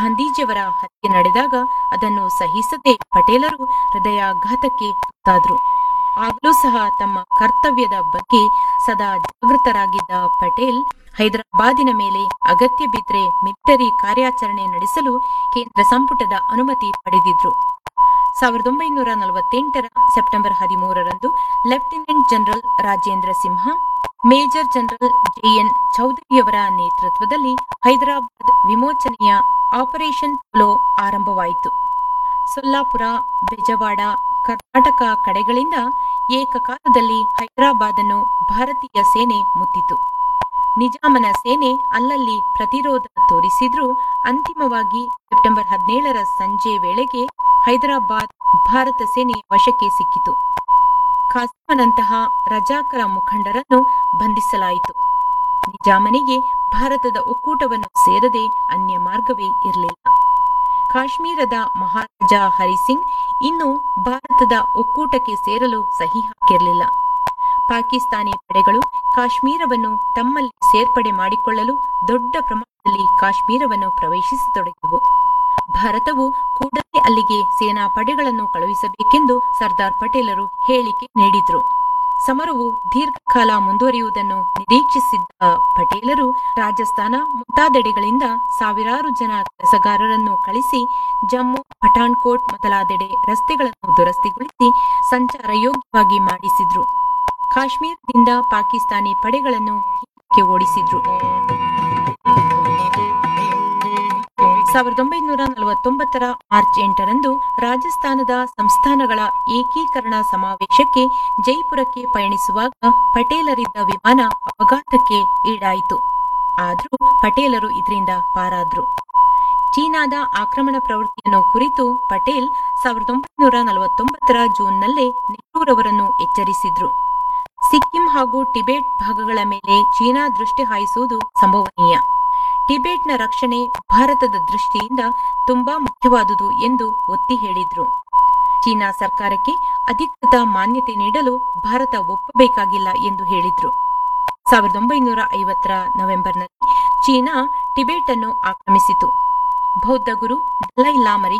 ಗಾಂಧೀಜಿಯವರ ಹತ್ಯೆ ನಡೆದಾಗ ಅದನ್ನು ಸಹಿಸದೆ ಪಟೇಲರು ಹೃದಯಾಘಾತಕ್ಕೆ ತುತ್ತಾದ್ರು ಆಗಲೂ ಸಹ ತಮ್ಮ ಕರ್ತವ್ಯದ ಬಗ್ಗೆ ಸದಾ ಜಾಗೃತರಾಗಿದ್ದ ಪಟೇಲ್ ಹೈದರಾಬಾದಿನ ಮೇಲೆ ಅಗತ್ಯ ಬಿದ್ದರೆ ಮಿಲಿಟರಿ ಕಾರ್ಯಾಚರಣೆ ನಡೆಸಲು ಕೇಂದ್ರ ಸಂಪುಟದ ಅನುಮತಿ ಪಡೆದಿದ್ರು ಸಾವಿರದ ಒಂಬೈನೂರ ನಲವತ್ತೆಂಟರ ಸೆಪ್ಟೆಂಬರ್ ಹದಿಮೂರರಂದು lieutenant general Rajendra Sinha major general J ಚೌಧರಿಯವರ ನೇತೃತ್ವದಲ್ಲಿ ಹೈದರಾಬಾದ್ ವಿಮೋಚನೆಯ ಆಪರೇಷನ್ ಫ್ಲೋ ಆರಂಭವಾಯಿತು ಸೊಲ್ಲಾಪುರ ಬೆಜವಾಡ ಕರ್ನಾಟಕ ಕಡೆಗಳಿಂದ ಏಕಕಾಲದಲ್ಲಿ ಹೈದರಾಬಾದನ್ನು ಭಾರತೀಯ ಸೇನೆ ಮುತ್ತಿತು ನಿಜಾಮನ ಸೇನೆ ಅಲ್ಲಲ್ಲಿ ಪ್ರತಿರೋಧ ತೋರಿಸಿದ್ರೂ ಅಂತಿಮವಾಗಿ ಸೆಪ್ಟೆಂಬರ್ ಹದಿನೇಳರ ಸಂಜೆ ವೇಳೆಗೆ ಹೈದರಾಬಾದ್ ಭಾರತ ಸೇನೆಯ ವಶಕ್ಕೆ ಸಿಕ್ಕಿತು ಖಾಸಿಮನಂತಹ ರಜಾಕರ ಮುಖಂಡರನ್ನು ಬಂಧಿಸಲಾಯಿತು ನಿಜಾಮನಿಗೆ ಭಾರತದ ಒಕ್ಕೂಟವನ್ನು ಸೇರದೆ ಅನ್ಯ ಮಾರ್ಗವೇ ಇರಲಿಲ್ಲ ಕಾಶ್ಮೀರದ ಮಹಾರಾಜ ಹರಿಸಿಂಗ್ ಇನ್ನು ಭಾರತದ ಒಕ್ಕೂಟಕ್ಕೆ ಸೇರಲು ಸಹಿ ಹಾಕಿರಲಿಲ್ಲ ಪಾಕಿಸ್ತಾನಿ ಪಡೆಗಳು ಕಾಶ್ಮೀರವನ್ನು ತಮ್ಮಲ್ಲಿ ಸೇರ್ಪಡೆ ಮಾಡಿಕೊಳ್ಳಲು ದೊಡ್ಡ ಪ್ರಮಾಣದಲ್ಲಿ ಕಾಶ್ಮೀರವನ್ನು ಪ್ರವೇಶಿಸತೊಡಗಿದವು ಭಾರತವು ಕೂಡಲೇ ಅಲ್ಲಿಗೆ ಸೇನಾ ಪಡೆಗಳನ್ನು ಕಳುಹಿಸಬೇಕೆಂದು ಸರ್ದಾರ್ ಪಟೇಲರು ಹೇಳಿಕೆ ನೀಡಿದ್ರು ಸಮರವು ದೀರ್ಘಕಾಲ ಮುಂದುವರಿಯುವುದನ್ನು ನಿರೀಕ್ಷಿಸಿದ್ದ ಪಟೇಲರು ರಾಜಸ್ಥಾನ ಮುಂತಾದೆಡೆಗಳಿಂದ ಸಾವಿರಾರು ಜನ ಕೆಲಸಗಾರರನ್ನು ಕಳಿಸಿ ಜಮ್ಮು ಪಠಾಣ್ಕೋಟ್ ಮೊದಲಾದೆಡೆ ರಸ್ತೆಗಳನ್ನು ದುರಸ್ತಿಗೊಳಿಸಿ ಸಂಚಾರ ಯೋಗ್ಯವಾಗಿ ಮಾಡಿಸಿದ್ರು ಕಾಶ್ಮೀರದಿಂದ ಪಾಕಿಸ್ತಾನಿ ಪಡೆಗಳನ್ನು ಹಿಂದಕ್ಕೆ ಓಡಿಸಿದ್ರು ಸಾವಿರದ ಒಂಬೈನೂರ ನಲವತ್ತೊಂಬತ್ತರ ಮಾರ್ಚ್ ಎಂಟರಂದು ರಾಜಸ್ಥಾನದ ಸಂಸ್ಥಾನಗಳ ಏಕೀಕರಣ ಸಮಾವೇಶಕ್ಕೆ ಜೈಪುರಕ್ಕೆ ಪಯಣಿಸುವಾಗ ಪಟೇಲರಿದ್ದ ವಿಮಾನ ಅಪಘಾತಕ್ಕೆ ಈಡಾಯಿತು ಆದರೂ ಪಟೇಲರು ಇದರಿಂದ ಪಾರಾದ್ರು ಚೀನಾದ ಆಕ್ರಮಣ ಪ್ರವೃತ್ತಿಯನ್ನು ಕುರಿತು ಪಟೇಲ್ ಸಾವಿರದ ಒಂಬೈನೂರ ನಲವತ್ತೊಂಬತ್ತರ ಜೂನ್ನಲ್ಲೇ ನೆಹರೂರವರನ್ನು ಎಚ್ಚರಿಸಿದ್ರು ಸಿಕ್ಕಿಂ ಹಾಗೂ ಟಿಬೆಟ್ ಭಾಗಗಳ ಮೇಲೆ ಚೀನಾ ದೃಷ್ಟಿ ಹಾಯಿಸುವುದು ಸಂಭವನೀಯ ಟಿಬೆಟ್ನ ರಕ್ಷಣೆ ಭಾರತದ ದೃಷ್ಟಿಯಿಂದ ತುಂಬಾ ಮುಖ್ಯವಾದುದು ಎಂದು ಒತ್ತಿ ಹೇಳಿದ್ರು ಚೀನಾ ಸರ್ಕಾರಕ್ಕೆ ಅಧಿಕೃತ ಮಾನ್ಯತೆ ನೀಡಲು ಭಾರತ ಒಪ್ಪಬೇಕಾಗಿಲ್ಲ ಎಂದು ಹೇಳಿದ್ರು ಸಾವಿರದ ಒಂಬೈನೂರ ಐವತ್ತರ ನವೆಂಬರ್ನಲ್ಲಿ ಚೀನಾ ಟಿಬೆಟ್ ಅನ್ನು ಆಕ್ರಮಿಸಿತು ಬೌದ್ಧ ಗುರು ದಲೈ ಲಾಮರಿಗೆ